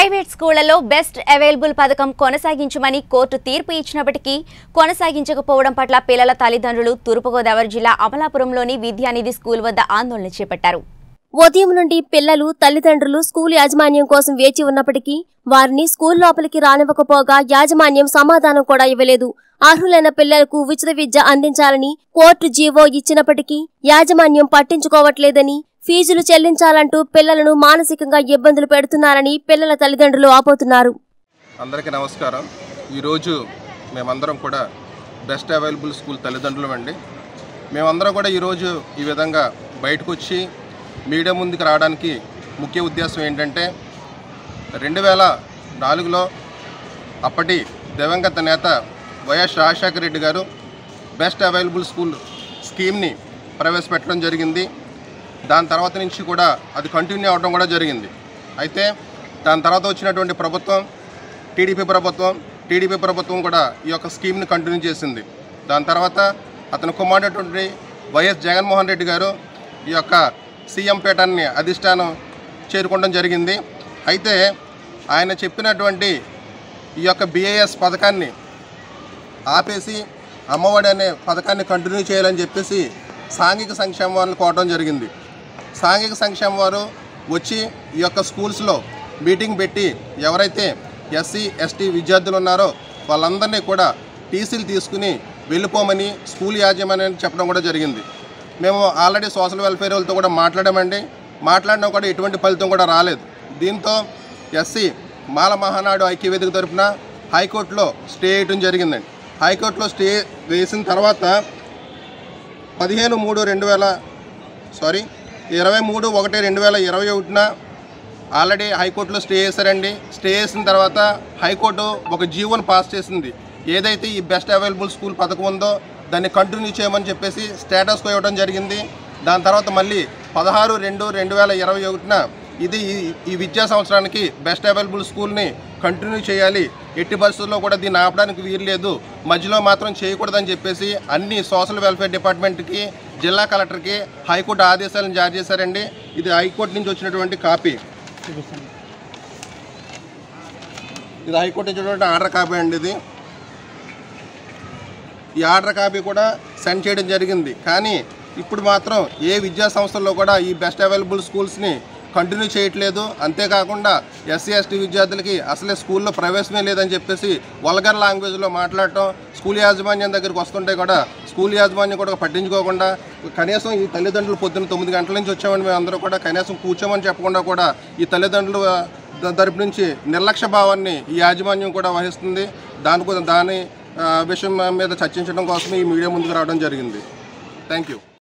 private స్కూళ్లలో best available పథకం కొనసాగించమని court తీర్పు ఇచ్చినప్పటికీ కొనసాగించకపోవడం పట్ల పిల్లల తల్లిదండ్రులు తూర్పుగోదావరి జిల్లా అమలాపురంలోని విద్యానిధి స్కూల్ వద్ద ఆందోళన చేపట్టారు ఉదయం నుండి పిల్లలు తల్లిదండ్రులు స్కూల్ యాజమాన్యం కోసం వేచి ఉన్నప్పటికీ వారిని స్కూల్ లోపలికి రానివ్వకపోగా యాజమాన్యం సమాధానం కూడా ఇవ్వలేదు అర్హులైన పిల్లలకు ఉచిత విద్య అందించాలని కోర్టు జీవో ఇచ్చినప్పటికీ యాజమాన్యం పట్టించుకోవట్లేదని ఫీజులు చెల్లించాలంటూ పిల్లలను మానసికంగా ఇబ్బందులు పెడుతున్నారని పిల్లల తల్లిదండ్రులు ఆపోతున్నారు అందరికీ నమస్కారం ఈరోజు మేమందరం కూడా బెస్ట్ అవైలబుల్ స్కూల్ తల్లిదండ్రులం అండి మేమందరం కూడా ఈరోజు ఈ విధంగా బయటకు వచ్చి మీడియా ముందుకు రావడానికి ముఖ్య ఉద్దేశం ఏంటంటే రెండు వేల నాలుగులో అప్పటి దివంగత నేత వైఎస్ రాజశేఖర రెడ్డి గారు బెస్ట్ అవైలబుల్ స్కూల్ స్కీమ్ని ప్రవేశపెట్టడం జరిగింది దాని తర్వాత నుంచి కూడా అది కంటిన్యూ అవడం కూడా జరిగింది అయితే దాని తర్వాత వచ్చినటువంటి ప్రభుత్వం టీడీపీ ప్రభుత్వం టీడీపీ ప్రభుత్వం కూడా ఈ యొక్క స్కీమ్ని కంటిన్యూ చేసింది దాని తర్వాత అతను కుమారుడటువంటి వైఎస్ జగన్మోహన్ రెడ్డి గారు ఈ యొక్క సీఎం పీఠాన్ని అధిష్టానం చేరుకోవడం జరిగింది అయితే ఆయన చెప్పినటువంటి ఈ యొక్క బిఏఎస్ పథకాన్ని ఆపేసి అమ్మఒడి అనే పథకాన్ని కంటిన్యూ చేయాలని చెప్పేసి సాంఘిక సంక్షేమ వారిని కోవడం జరిగింది సాంఘిక సంక్షేమ వారు వచ్చి ఈ యొక్క స్కూల్స్లో మీటింగ్ పెట్టి ఎవరైతే ఎస్సీ ఎస్టీ విద్యార్థులు ఉన్నారో వాళ్ళందరినీ కూడా టీసీలు తీసుకుని వెళ్ళిపోమని స్కూల్ యాజమాన్యాన్ని చెప్పడం కూడా జరిగింది మేము ఆల్రెడీ సోషల్ వెల్ఫేర్ వాళ్ళతో కూడా మాట్లాడామండి మాట్లాడినా కూడా ఎటువంటి ఫలితం కూడా రాలేదు దీంతో ఎస్సీ మాల మహానాడు ఐక్యవేదిక తరపున హైకోర్టులో స్టే వేయడం జరిగిందండి హైకోర్టులో స్టే వేసిన తర్వాత పదిహేను మూడు రెండు వేల సారీ ఇరవై మూడు ఒకటి రెండు వేల ఇరవై ఒకటిన ఆల్రెడీ హైకోర్టులో స్టే చేశారండి స్టే చేసిన తర్వాత హైకోర్టు ఒక జీవోని పాస్ చేసింది ఏదైతే ఈ బెస్ట్ అవైలబుల్ స్కూల్ పథకం ఉందో దాన్ని కంటిన్యూ చేయమని చెప్పేసి స్టేటస్కో ఇవ్వడం జరిగింది దాని తర్వాత మళ్ళీ పదహారు రెండు రెండు వేల ఇరవై ఒకటిన ఇది ఈ- ఈ విద్యా సంవత్సరానికి బెస్ట్ అవైలబుల్ స్కూల్ని కంటిన్యూ చేయాలి ఎట్టి పరిస్థితుల్లో కూడా దీన్ని ఆపడానికి వీలు లేదు మధ్యలో మాత్రం చేయకూడదని చెప్పేసి అన్ని సోషల్ వెల్ఫేర్ డిపార్ట్మెంట్కి జిల్లా కలెక్టర్కి హైకోర్టు ఆదేశాలను జారీ చేశారండి ఇది హైకోర్టు నుంచి వచ్చినటువంటి కాపీ ఇది హైకోర్టు నుంచి వచ్చినటువంటి ఆర్డర్ కాపీ అండి ఇది ఈ ఆర్డర్ కాపీ కూడా సెండ్ చేయడం జరిగింది కానీ ఇప్పుడు మాత్రం ఏ విద్యా సంస్థల్లో కూడా ఈ బెస్ట్ అవైలబుల్ స్కూల్స్ని కంటిన్యూ చేయట్లేదు అంతేకాకుండా ఎస్సీ ఎస్టీ విద్యార్థులకి అసలే స్కూల్లో ప్రవేశమే లేదని చెప్పేసి వల్గర్ లాంగ్వేజ్లో మాట్లాడటం స్కూల్ యాజమాన్యం దగ్గరికి వస్తుంటే కూడా స్కూల్ యాజమాన్యం కూడా పట్టించుకోకుండా కనీసం ఈ తల్లిదండ్రులు పొద్దున్న తొమ్మిది గంటల నుంచి వచ్చామని మేము అందరూ కూడా కనీసం కూర్చోమని చెప్పకుండా కూడా ఈ తల్లిదండ్రులు ద- తరపు నుంచి నిర్లక్ష్య భావాన్ని ఈ యాజమాన్యం కూడా వహిస్తుంది దాని కు- దాని ఆ, విషయం మీద చర్చించడం కోసం ఈ మీడియా ముందుకు రావడం జరిగింది థ్యాంక్ యూ